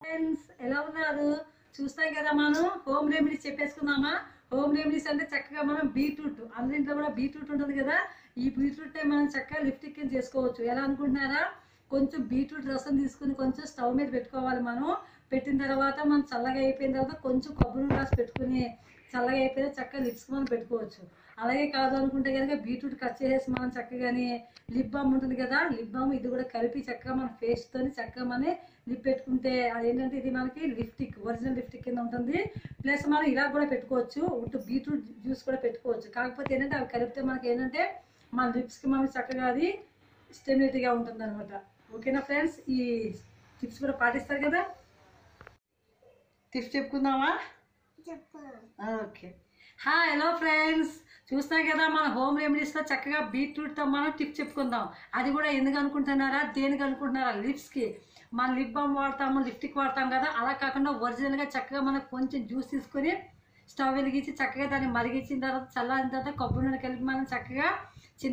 Friends ఎలా ఉన్నారు చూస్తాం కదా మనం హోమ్ రెమెడీస్ చెప్పేసుకున్నామా హోమ్ రెమెడీస్ అంటే చక్కగా మనం బీట్రూట్ అందరింట్లో కూడా బీట్రూట్ ఉంటుంది కదా ఈ బీట్రూట్ మనం చక్కగా లిఫ్ట్ కింద చేసుకోవచ్చు ఎలా అనుకుంటున్నారా కొంచెం బీట్రూట్ రసం తీసుకుని కొంచెం స్టవ్ మీద పెట్టుకోవాలి మనం పెట్టిన తర్వాత మనం చల్లగా అయిపోయిన తర్వాత కొంచెం కొబ్బరి నూనె రాసి పెట్టుకుని చల్లగా అయిపోయిన చక్కగా లిప్స్ మనం పెట్టుకోవచ్చు అలాగే కాదు అనుకుంటే కనుక బీట్రూట్ కట్ చేసేసి మనం చక్కగాని లిప్ బామ్ ఉంటుంది కదా లిప్ బామ్ ఇది కూడా కలిపి చక్కగా మన ఫేస్ తోని చక్కగా మన లిప్ పెట్టుకుంటే అదేంటంటే ఇది మనకి లిప్టిక్ ఒరిజినల్ లిప్టిక్ కింద ఉంటుంది ప్లస్ మనం ఇలా కూడా పెట్టుకోవచ్చు ఉట్టు బీట్రూట్ జ్యూస్ కూడా పెట్టుకోవచ్చు కాకపోతే ఏంటంటే అవి కలిపితే మనకి ఏంటంటే మన లిప్స్కి మనకి చక్కగా అది స్టెబిలిటీగా ఉంటుంది అనమాట ఓకేనా ఫ్రెండ్స్ ఈ టిప్స్ కూడా పాటిస్తారు కదా టిప్స్ చెప్పుకుందామా ఓకే హాయ్ హలో ఫ్రెండ్స్ చూస్తాం కదా మన హోమ్ రెమెడీస్లో చక్కగా బీట్రూట్తో మనం టిప్ చెప్పుకుందాం అది కూడా ఎందుకు అనుకుంటున్నారా దేనికి అనుకుంటున్నారా లిప్స్కి మన లిప్ బామ్ వాడతాము లిప్టిక్ వాడతాం కదా అలా కాకుండా ఒరిజినల్గా చక్కగా మనం కొంచెం జ్యూస్ తీసుకొని స్టవ్ వెలిగించి చక్కగా దాన్ని మరిగించిన తర్వాత చల్లారిన తర్వాత కొబ్బరి నూనె కలిపి మనం చక్కగా చిన్న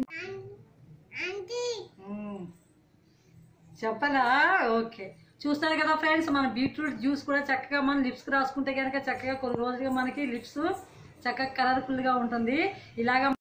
మ్మ్. చెప్పలా ఓకే చూస్తారు కదా ఫ్రెండ్స్ మన బీట్రూట్ జ్యూస్ కూడా చక్కగా మనం లిప్స్కి రాసుకుంటే కనుక చక్కగా కొన్ని రోజులుగా మనకి లిప్స్ చక్కగా కలర్ఫుల్గా ఉంటుంది ఇలాగా